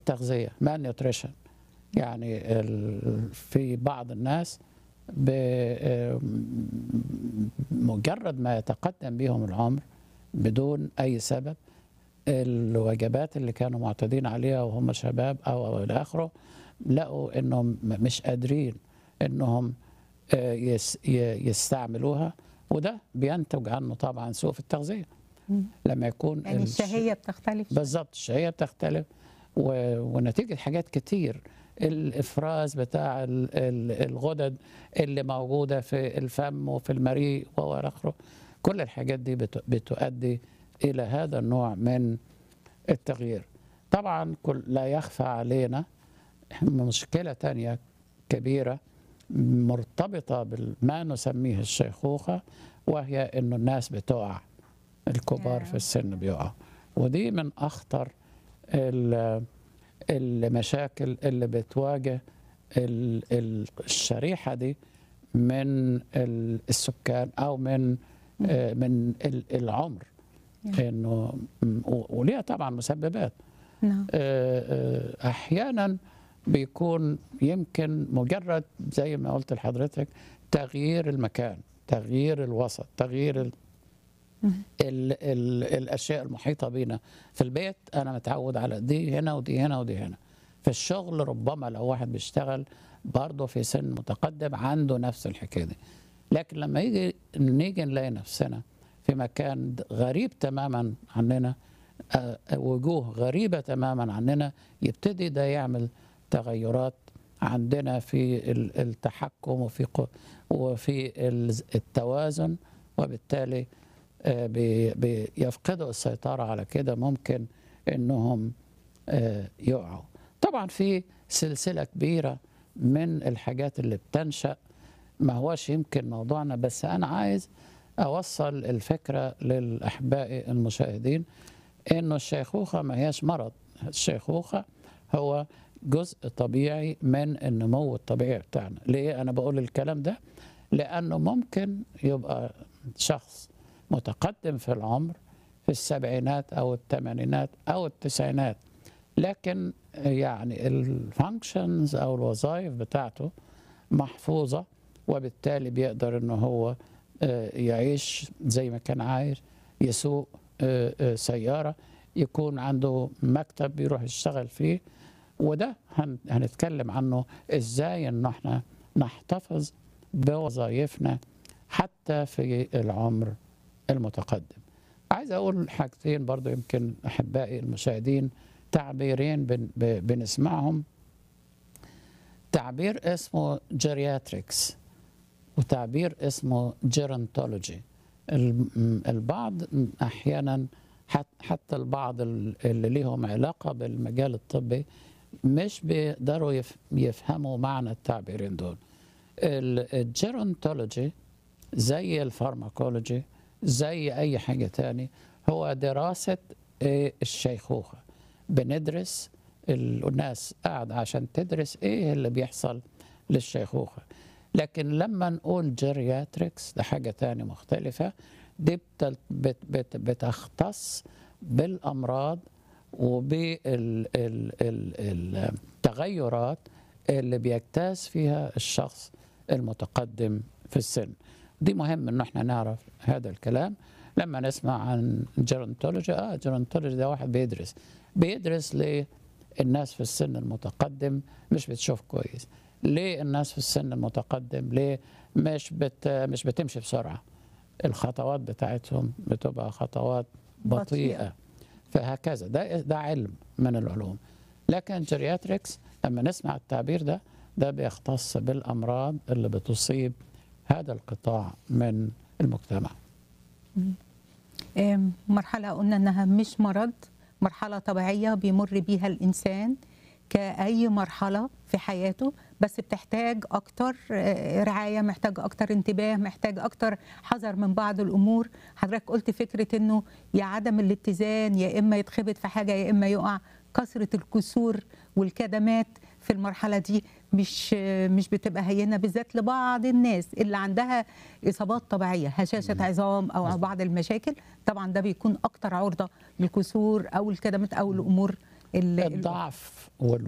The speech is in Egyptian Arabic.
التغذية مان نيوتريشن يعني ال- في بعض الناس بمجرد ما يتقدم بهم العمر بدون أي سبب الوجبات اللي كانوا معتادين عليها وهم شباب أو أو إلى آخره لقوا إنهم م- مش قادرين إنهم آه، يس- ي- يستعملوها وده بينتج عنه طبعا سوء في التغذية مم. لما يكون يعني الش- الشهية بتختلف بالظبط الشهية بتختلف و... ونتيجة حاجات كتير الإفراز بتاع ال- ال- الغدد اللي موجودة في الفم وفي المريء وإلى آخره كل الحاجات دي بت... بتؤدي إلى هذا النوع من التغيير طبعا كل لا يخفى علينا مشكلة تانية كبيرة مرتبطة بما نسميه الشيخوخة وهي إنه الناس بتقع الكبار في السن بيقعوا ودي من أخطر ال- المشاكل اللي بتواجه ال- ال- الشريحة دي من ال- السكان أو من آه، من ال- العمر إنه و- وليها طبعا مسببات نعم آه، آه، احيانا بيكون يمكن مجرد زي ما قلت لحضرتك تغيير المكان تغيير الوسط تغيير ال مم. ال ال الاشياء المحيطه بينا في البيت انا متعود على دي هنا ودي هنا ودي هنا في الشغل ربما لو واحد بيشتغل برضه في سن متقدم عنده نفس الحكايه دي لكن لما يجي نيجي نلاقي نفسنا في مكان غريب تماما عننا آه، وجوه غريبة تماما عننا يبتدي ده يعمل تغيرات عندنا في ال- التحكم وفي قو- وفي ال- التوازن وبالتالي آه، بي- بيفقدوا السيطرة على كده ممكن انهم آه، يقعوا طبعا في سلسلة كبيرة من الحاجات اللي بتنشأ ما هوش يمكن موضوعنا بس أنا عايز أوصل الفكرة للأحباء المشاهدين إنه الشيخوخة ما هياش مرض الشيخوخة هو جزء طبيعي من النمو الطبيعي بتاعنا ليه أنا بقول الكلام ده لأنه ممكن يبقى شخص متقدم في العمر في السبعينات أو الثمانينات أو التسعينات لكن يعني الفانكشنز أو الوظائف بتاعته محفوظة وبالتالي بيقدر إنه هو آه، يعيش زي ما كان عايش يسوق آه، آه، سيارة يكون عنده مكتب يروح يشتغل فيه وده هن- هنتكلم عنه ازاي ان احنا نحتفظ بوظائفنا حتى في العمر المتقدم عايز اقول حاجتين برضو يمكن احبائي المشاهدين تعبيرين بن ب- بنسمعهم تعبير اسمه جيرياتريكس وتعبير اسمه جيرنتولوجي البعض احيانا حت- حتى البعض ال- اللي ليهم علاقه بالمجال الطبي مش بيقدروا يف- يفهموا معنى التعبيرين دول ال- الجيرونتولوجي زي الفارماكولوجي زي اي حاجه تاني هو دراسه إيه الشيخوخه بندرس ال- الناس قاعد عشان تدرس ايه اللي بيحصل للشيخوخه لكن لما نقول جيرياتريكس ده حاجه تاني مختلفه دي بت- بت- بت- بتختص بالامراض وبالتغيرات اللي بيجتاز فيها الشخص المتقدم في السن دي مهم ان احنا نعرف هذا الكلام لما نسمع عن جيرونتولوجي اه جيرونتولوجي ده واحد بيدرس بيدرس ليه الناس في السن المتقدم مش بتشوف كويس ليه الناس في السن المتقدم ليه مش بت مش بتمشي بسرعه الخطوات بتاعتهم بتبقى خطوات بطيئة. بطيئه فهكذا ده ده علم من العلوم لكن جيرياتريكس لما نسمع التعبير ده ده بيختص بالامراض اللي بتصيب هذا القطاع من المجتمع آم، مرحلة قلنا إنها مش مرض مرحلة طبيعية بيمر بيها الإنسان كأي مرحلة في حياته بس بتحتاج أكتر آه، رعاية محتاج أكتر انتباه محتاج أكتر حذر من بعض الأمور حضرتك قلت فكرة إنه يا عدم الاتزان يا إما يتخبط في حاجة يا إما يقع كثرة الكسور والكدمات في المرحلة دي مش مش بتبقى هينة بالذات لبعض الناس اللي عندها إصابات طبيعية هشاشة عظام أو بعض المشاكل طبعا ده بيكون أكتر عرضة للكسور أو الكدمات أو الأمور ال- ال- الضعف وال-